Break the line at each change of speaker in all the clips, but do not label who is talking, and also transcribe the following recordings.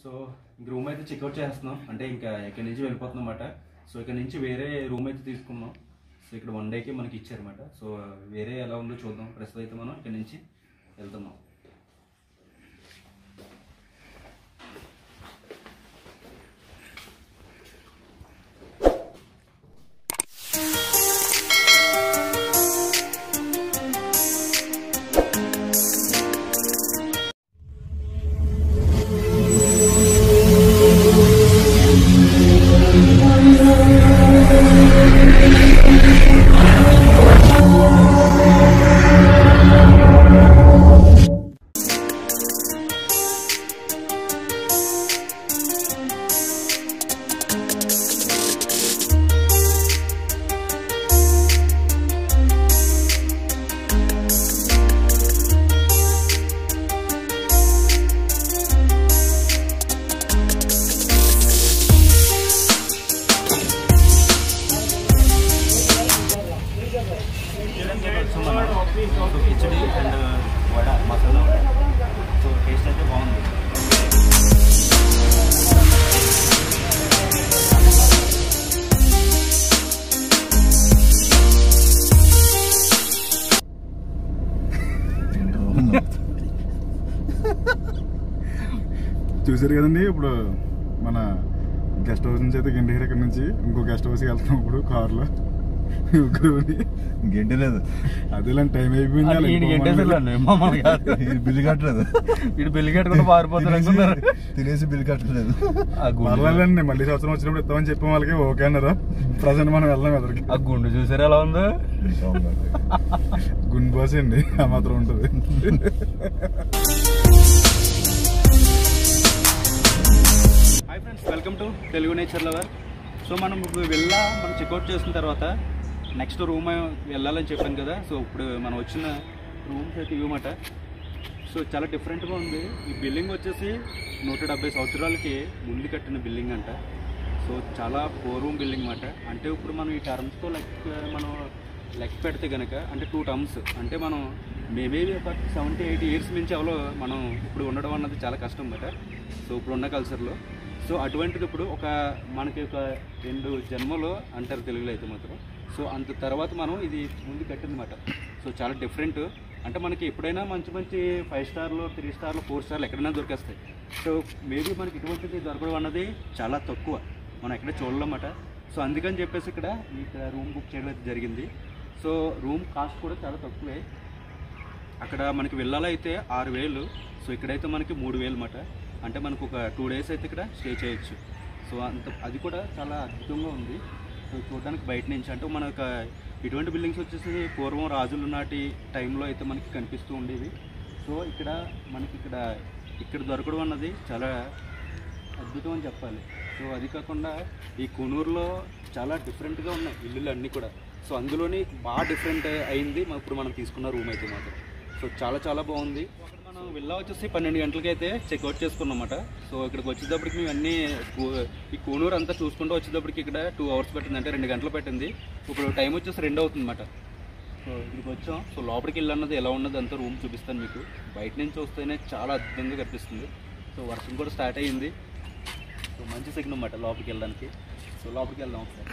So ఇంక room అయితే checkout చేస్తున్నాం అంటే ఇంకా ఇక్కడి నుంచి వెళ్ళిపోతున్నాం అనమాట సో ఇక్కడ నుంచి వేరే రూమ్ అయితే తీసుకున్నాం సో ఇక్కడ వన్ డేకి మనకి ఇచ్చారన్నమాట సో వేరే ఎలా ఉందో చూద్దాం ప్రస్తుతం అయితే మనం ఇక్కడ నుంచి వెళ్తున్నాం సో మన so khichdi and vada masala vada so taste అయితే బాగుంది
చూసారు కదండి ఇప్పుడు మన గెస్ట్ హౌస్ నుంచి అయితే గంటేరు ఇక్కడ నుంచి ఇంకో గెస్ట్ హౌస్కి వెళ్తాం ఇప్పుడు కార్లో ముగ్గురుని
గంట లేదు
అదే ఇలాంటి టైం అయిపోయింది అలా వెళ్ళిపోమని.
మమ్మల్ని కాదు
ఇది బిల్లు కట్టలేదు
వీడు బిల్లు కట్టుకుని పారిపోతారు అనుకున్నారు
తినేసి బిల్లు కట్టలేదు
ఆ గుండు
పర్వాలేదండి మళ్ళీ సంవత్సరం వచ్చినప్పుడు ఇస్తామని చెప్పిన వాళ్ళకి ఓకే అన్నారు ప్రజెంట్ మనం వెళ్దాం ఎదురుకి
ఆ గుండు చూసారు ఎలా ఉందో
గుండు బాస్ అండి ఆ మాత్రం ఉంటుంది
hi friends welcome to Telugu nature lover so మనం ఇప్పుడు వెళ్ళా మనం చెక్అవుట్ చేసిన తర్వాత నెక్స్ట్ రూమ్ వెళ్ళాలని చెప్పాను కదా సో ఇప్పుడు మనం వచ్చిన రూమ్స్ అయితే ఇవ్వమాట సో చాలా డిఫరెంట్గా ఉంది ఈ బిల్డింగ్ వచ్చేసి నూట డెబ్బై సంవత్సరాలకి ముందు కట్టిన బిల్డింగ్ అంట సో చాలా పూర్వం బిల్డింగ్ అన్నమాట అంటే ఇప్పుడు మనం ఈ టర్మ్స్తో లెక్క మనం లెక్క పెడితే కనుక అంటే టూ టర్మ్స్ అంటే మనం మేబీ ఒక సెవెంటీ ఎయిటీ ఇయర్స్ నుంచి ఎవరో మనం ఇప్పుడు ఉండడం అన్నది చాలా కష్టం అన్నమాట సో ఇప్పుడు ఉన్న కల్చర్లో సో అటువంటిది ఇప్పుడు ఒక మనకి ఒక రెండు జన్మలో అంటారు తెలుగులో అయితే మాత్రం సో అంత తర్వాత మనం ఇది ముందు కట్టిందన్నమాట సో చాలా డిఫరెంట్ అంటే మనకి ఎప్పుడైనా మంచి మంచి ఫైవ్ స్టార్లు త్రీ స్టార్లు ఫోర్ స్టార్లు ఎక్కడైనా దొరికేస్తాయి సో మేబీ మనకి ఇటువంటిది దొరకడం అన్నది చాలా తక్కువ మనం ఎక్కడ చూడలేమట సో అందుకని చెప్పేసి ఇక్కడ ఇక్కడ రూమ్ బుక్ చేయడం అయితే జరిగింది సో రూమ్ కాస్ట్ కూడా చాలా తక్కువే అక్కడ మనకి వెళ్ళాలైతే ఆరు వేలు సో ఇక్కడైతే మనకి మూడు వేలు అన్నమాట అంటే మనకు ఒక టూ డేస్ అయితే ఇక్కడ స్టే చేయొచ్చు సో అంత అది కూడా చాలా అద్భుతంగా ఉంది సో చూడడానికి బయట నుంచి అంటే మన ఒక ఇటువంటి బిల్డింగ్స్ వచ్చేసి పూర్వం రాజుల నాటి టైంలో అయితే మనకి కనిపిస్తూ ఉండేవి సో ఇక్కడ మనకి ఇక్కడ ఇక్కడ దొరకడం అన్నది చాలా అద్భుతం అని చెప్పాలి సో అది కాకుండా ఈ కొనూరులో చాలా డిఫరెంట్గా ఉన్నాయి ఇల్లులు అన్నీ కూడా సో అందులోని బాగా డిఫరెంట్ అయింది మా- ఇప్పుడు మనం తీసుకున్న రూమ్ అయితే మాత్రం సో చాలా చాలా బాగుంది అక్కడ మనం వెళ్ళా వచ్చేసి పన్నెండు గంటలకి అయితే చెక్అవుట్ చేసుకున్నామన్నమాట సో ఇక్కడికి వచ్చేటప్పటికి మేము అన్నీ కూ- ఈ కోనూరు అంతా చూసుకుంటూ వచ్చేటప్పటికి ఇక్కడ టూ అవర్స్ పట్టింది అంటే రెండు గంటలు పట్టింది ఇప్పుడు టైం వచ్చేసి రెండు అవుతుంది అన్నమాట సో ఇక్కడికి వచ్చాం సో లోపలికి వెళ్ళన్నది ఎలా ఉన్నది అంతా రూమ్ చూపిస్తాను మీకు బయట నుంచి వస్తేనే చాలా అద్భుతంగా కనిపిస్తుంది సో వర్షం కూడా స్టార్ట్ అయ్యింది సో మంచి సిగ్నల్ అన్నమాట లోపలికి వెళ్ళడానికి సో లోపలికి వెళ్దాం ఒకసారి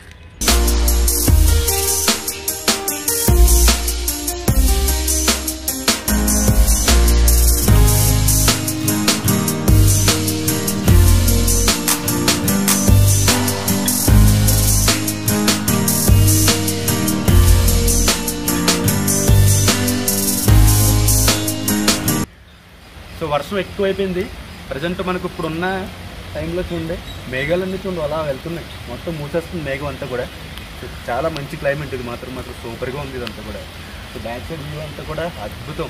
సో వర్షం ఎక్కువైపోయింది ప్రజెంట్ మనకు ఇప్పుడున్న టైంలో చూడండి మేఘాలన్నీ చూడండి అలా వెళ్తున్నాయి మొత్తం మూసేస్తుంది మేఘం అంతా కూడా సో చాలా మంచి క్లైమేట్ ఇది మాత్రం మాత్రం సూపర్గా ఉంది ఇదంతా కూడా సో బ్యాక్ సైడ్ వ్యూ అంతా కూడా అద్భుతం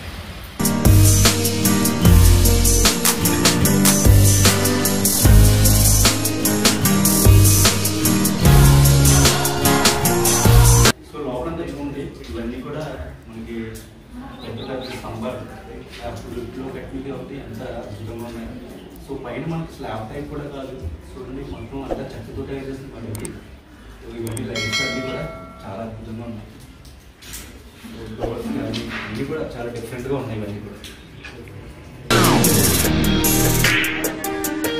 సో లోపలంతా చూడండి ఇవన్నీ కూడా మనకి పెద్ద పెద్ద స్తంభాలు లిఫ్ట్లో కట్టినవి కాబట్టి ఎంత అద్భుతంగా ఉన్నాయి సో పైన మనకి స్లాబ్ టైప్ కూడా కాదు చూడండి మొత్తం అంతా చెక్కతో తయారు చేసిన మనకి సో ఇవన్నీ లైట్స్ అన్నీ కూడా చాలా అద్భుతంగా ఉన్నాయి సో doors కానీ అన్నీ కూడా చాలా డిఫరెంట్గా ఉన్నాయి ఇవన్నీ కూడా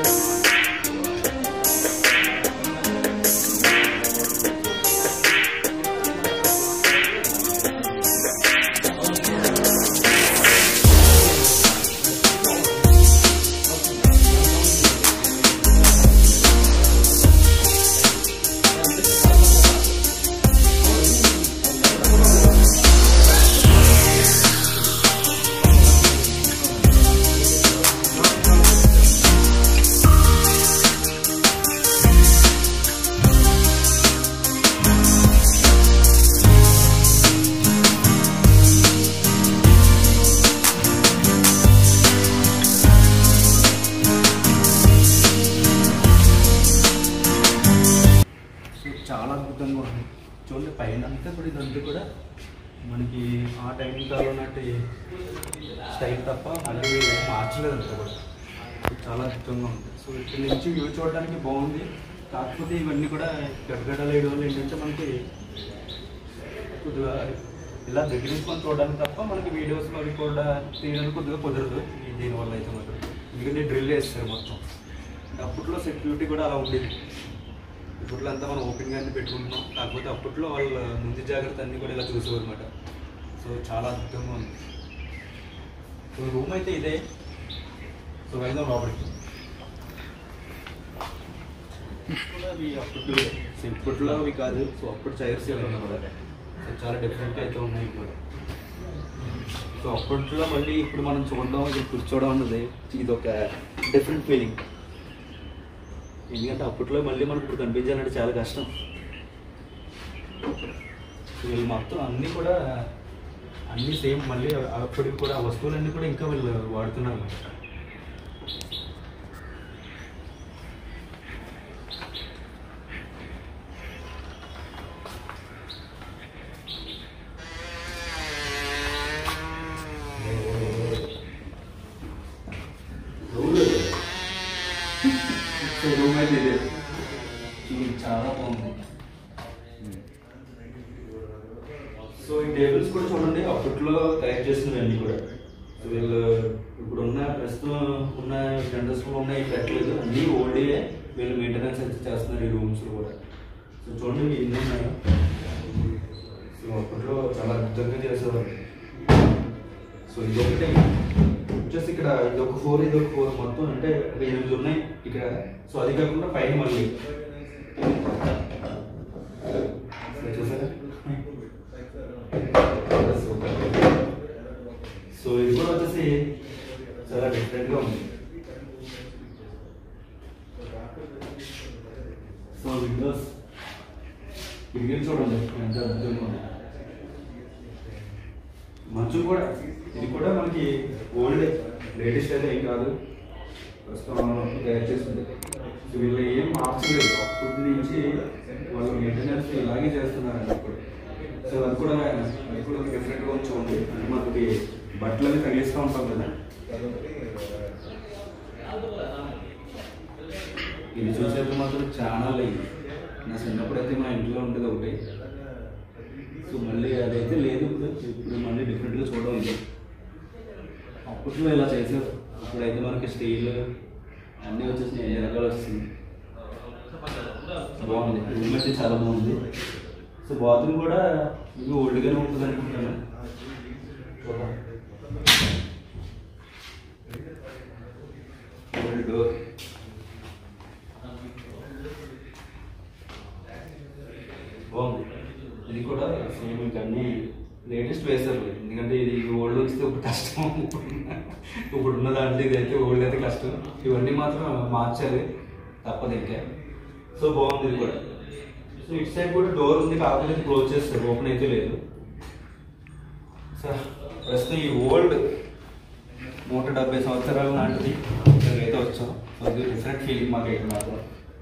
ఉంది చూడండి పైన అంతా కూడా ఇదంతా కూడా మనకి ఆ టైం కాలం నాటి స్టైల్ తప్ప మళ్ళీ ఏం మార్చలేదు అంతా కూడా ఇది చాలా అద్భుతంగా ఉంది సో ఇక్కడ నుంచి వ్యూ చూడడానికి బాగుంది కాకపోతే ఇవన్నీ కూడా గడగడలు వేయడం వల్ల ఏంటంటే మనకి కొద్దిగా ఇలా దగ్గర నుంచి మనం చూడడానికి తప్ప మనకి వీడియోస్ అవి కూడా తీయడానికి కొద్దిగా కుదరదు ఈ దీనివల్ల అయితే మాత్రం ఎందుకంటే డ్రిల్ చేస్తారు మొత్తం అప్పట్లో సెక్యూరిటీ కూడా అలా ఉండేది ఇప్పట్లో అంతా మనం ఓపెన్గా అన్ని పెట్టుకుంటున్నాం కాకపోతే అప్పట్లో వాళ్ళ ముందు జాగ్రత్త అన్ని కూడా ఇలా చూసేవారు అనమాట సో చాలా అద్భుతంగా ఉంది సో రూమ్ అయితే ఇదే సో వెళ్దాం లోపలికి కూడా అవి అప్పట్లో ఇప్పట్లో అవి కాదు సో అప్పుడు చైర్స్ ఇవన్నీ కూడా సో చాలా డిఫరెంట్ అయితే ఉన్నాయి కూడా సో అప్పట్లో మళ్ళీ ఇప్పుడు మనం చూడడం ఇది కూర్చోవడం అన్నది ఇది ఒక డిఫరెంట్ ఫీలింగ్ ఎందుకంటే అప్పట్లో మళ్ళీ మనకు ఇప్పుడు కనిపించాలంటే చాలా కష్టం సో వీళ్ళు మొత్తం అన్నీ కూడా అన్నీ సేమ్ మళ్ళీ అప్పటికి కూడా ఆ వస్తువులన్నీ కూడా ఇంకా వీళ్ళు వాడుతున్నారు అన్నమాట సో రూమ్ అయితే ఇదే ఇది చాలా బాగుంది సో ఈ టేబుల్స్ కూడా చూడండి అప్పట్లో తయారు చేస్తున్నారు అన్ని కూడా సో వీళ్ళు ఇప్పుడు ఉన్న ప్రస్తుతం ఉన్న జనరేషన్ లో ఉన్నాయి పెట్టలేదు అన్ని ఓల్డే వీళ్ళు మెయింటెనెన్స్ అయితే చేస్తున్నారు ఈ రూమ్స్ కూడా సో చూడండి ఎన్ని ఉన్నాయో సో అప్పట్లో చాలా అద్భుతంగా చేసేవారు సో ఇది ఒకటే వచ్చేసి ఇక్కడ ఇది ఒక ఫోర్ ఇది ఒక ఫోర్ మొత్తం అంటే ఒక ఎనిమిది ఉన్నాయి ఇక్కడ సో అది కాకుండా పైన మళ్ళీ సో చూసారా సో ఇది కూడా వచ్చేసి చాలా డిఫరెంట్ గా ఉంది సో విండోస్ కిటికీలు చూడండి ఎంత అద్భుతంగా ఉంది మంచు కూడా ఇది కూడా మనకి ఓల్డ్ లేటెస్ట్ అయితే ఏం కాదు ప్రస్తుతం తయారు చేస్తుంది సో వీళ్ళు ఏం మార్చలేదు అప్పటి నుంచి వాళ్ళు మెయింటెనెన్స్ ఇలాగే చేస్తున్నారండి ఇప్పుడు సో అది కూడా అది కూడా డిఫరెంట్గా చూడండి అంటే మనకి బట్టలు అవి తగిలిస్తూ ఉంటాం కదా ఇది చూసేది మాత్రం చాలా లేదు నా చిన్నప్పుడు అయితే మా ఇంట్లో ఉండేది ఒకటి సో మళ్ళీ అదైతే లేదు ఇప్పుడు ఇప్పుడు మళ్ళీ డిఫరెంట్గా చూడడం ఉంది అప్పట్లో ఇలా చేసారు ఇప్పుడైతే మనకి స్టీల్ అన్నీ వచ్చేసి ఏ రకాలు వస్తుంది బాగుంది రూమ్ అయితే చాలా బాగుంది సో బాత్రూమ్ కూడా ఇది ఓల్డ్గానే ఉంటుంది అనుకుంటాను చూద్దాం ఓల్డ్ డోర్ బాగుంది ఇది కూడా సేమ్ ఇంకా అన్ని లేటెస్ట్ వేశారు ఎందుకంటే ఇది ఓల్డ్ వస్తే ఇప్పుడు కష్టం ఇప్పుడు ఉన్న దాంట్లో ఇది అయితే ఓల్డ్ అయితే కష్టం ఇవన్నీ మాత్రం మార్చాలి తప్పదు ఇంకా సో బాగుంది ఇది కూడా సో ఇటు సైడ్ కూడా డోర్ ఉంది కాకపోతే క్లోజ్ చేస్తారు ఓపెన్ అయితే లేదు సో ప్రస్తుతం ఈ ఓల్డ్ నూట డెబ్బై సంవత్సరాల నాటిది ఇక్కడికి అయితే వచ్చాం సో ఇది డిఫరెంట్ ఫీలింగ్ మాకు అయితే మాత్రం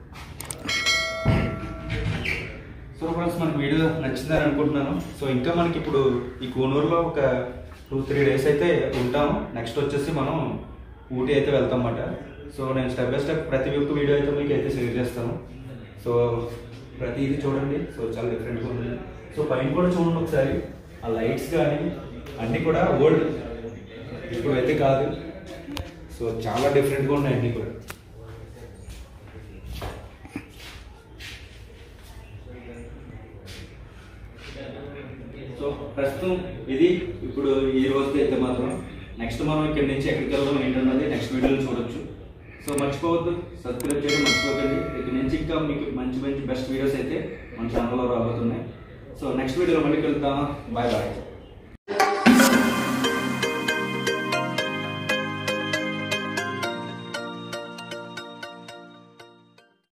సో ఫ్రెండ్స్ మనకి వీడియో నచ్చిందని అనుకుంటున్నాను సో ఇంకా మనకి ఇప్పుడు ఈ కోనూరులో ఒక టూ త్రీ డేస్ అయితే ఉంటాం నెక్స్ట్ వచ్చేసి మనం ఊటీ అయితే వెళ్తాం అన్నమాట సో నేను స్టెప్ బై స్టెప్ ప్రతి ఒక్క వీడియో అయితే మీకు అయితే షేర్ చేస్తాను సో ప్రతి ఇది చూడండి సో చాలా డిఫరెంట్గా ఉంది సో పైన కూడా చూడండి ఒకసారి ఆ లైట్స్ కానీ అన్నీ కూడా ఓల్డ్ ఇప్పుడు అయితే కాదు సో చాలా డిఫరెంట్గా ఉన్నాయి అన్నీ కూడా సో ప్రస్తుతం ఇది ఇప్పుడు ఈ రోజుకి అయితే మాత్రం నెక్స్ట్ మనం ఇక్కడి నుంచి ఎక్కడికి వెళ్దాం ఏంటన్నది నెక్స్ట్ వీడియోలో చూడొచ్చు సో మర్చిపోవద్దు సబ్స్క్రైబ్ చేయడం మర్చిపోకండి ఇక్కడ నుంచి ఇంకా మీకు మంచి మంచి బెస్ట్ వీడియోస్ అయితే మన ఛానల్లో రాబోతున్నాయి సో నెక్స్ట్ వీడియోలో మళ్ళీ కలుద్దామా బాయ్ బాయ్